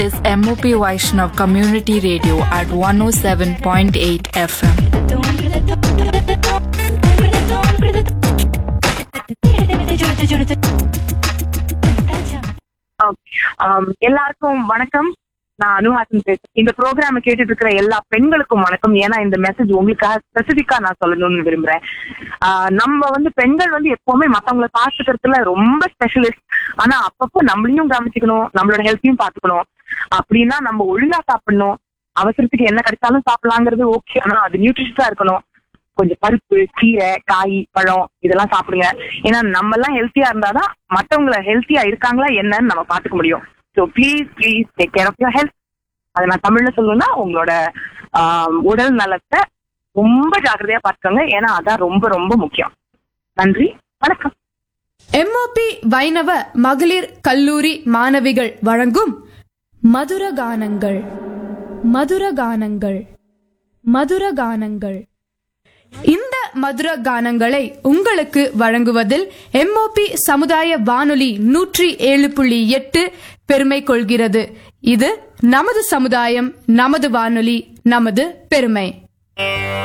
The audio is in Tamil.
is MOP Vaishnav Community Radio at 107.8 FM. ஆம், எல்லாருக்கும் வணக்கம் நான் அனுஹாசன் பேசுறேன் இந்த ப்ரோக்ராம் கேட்டுட்டு இருக்கிற எல்லா பெண்களுக்கும் வணக்கம் ஏன்னா இந்த மெசேஜ் உங்களுக்காக ஸ்பெசிபிக்கா நான் சொல்லணும்னு விரும்புறேன் ஆ, நம்ம வந்து பெண்கள் வந்து எப்பவுமே மத்தவங்கள பாத்துக்கிறதுல ரொம்ப ஸ்பெஷலிஸ்ட் ஆனா அப்பப்போ நம்மளையும் கவனிச்சுக்கணும் நம்மளோட ஹெல்த்தையும் பாத்துக்கணும் அப்படின்னா நம்ம ஒழுங்கா சாப்பிடணும் அவசரத்துக்கு என்ன கிடைச்சாலும் சாப்பிடலாங்கிறது ஓகே ஆனா அது நியூட்ரிஷஸா இருக்கணும் கொஞ்சம் பருப்பு கீரை காய் பழம் இதெல்லாம் சாப்பிடுங்க ஏன்னா நம்ம எல்லாம் ஹெல்த்தியா இருந்தாதான் மத்தவங்கள ஹெல்த்தியா இருக்காங்களா என்னன்னு நம்ம பாத்துக்க முடியும் so please please take care of your health அதை நான் தமிழ்ல சொல்லணும்னா உங்களோட ஆம், உடல் நலத்தை ரொம்ப ஜாக்கிரதையா பார்த்துக்கோங்க ஏன்னா அதான் ரொம்ப ரொம்ப முக்கியம் நன்றி வணக்கம் எம்ஓபி வைணவ மகளிர் கல்லூரி மாணவிகள் வழங்கும் மதுர கானங்கள் மதுர கானங்கள் மதுர கானங்கள் இந்த மதுர கானங்களை உங்களுக்கு வழங்குவதில் எம்ஓபி சமுதாய வானொலி நூற்றி ஏழு புள்ளி எட்டு பெருமை கொள்கிறது இது நமது சமுதாயம் நமது வானொலி நமது பெருமை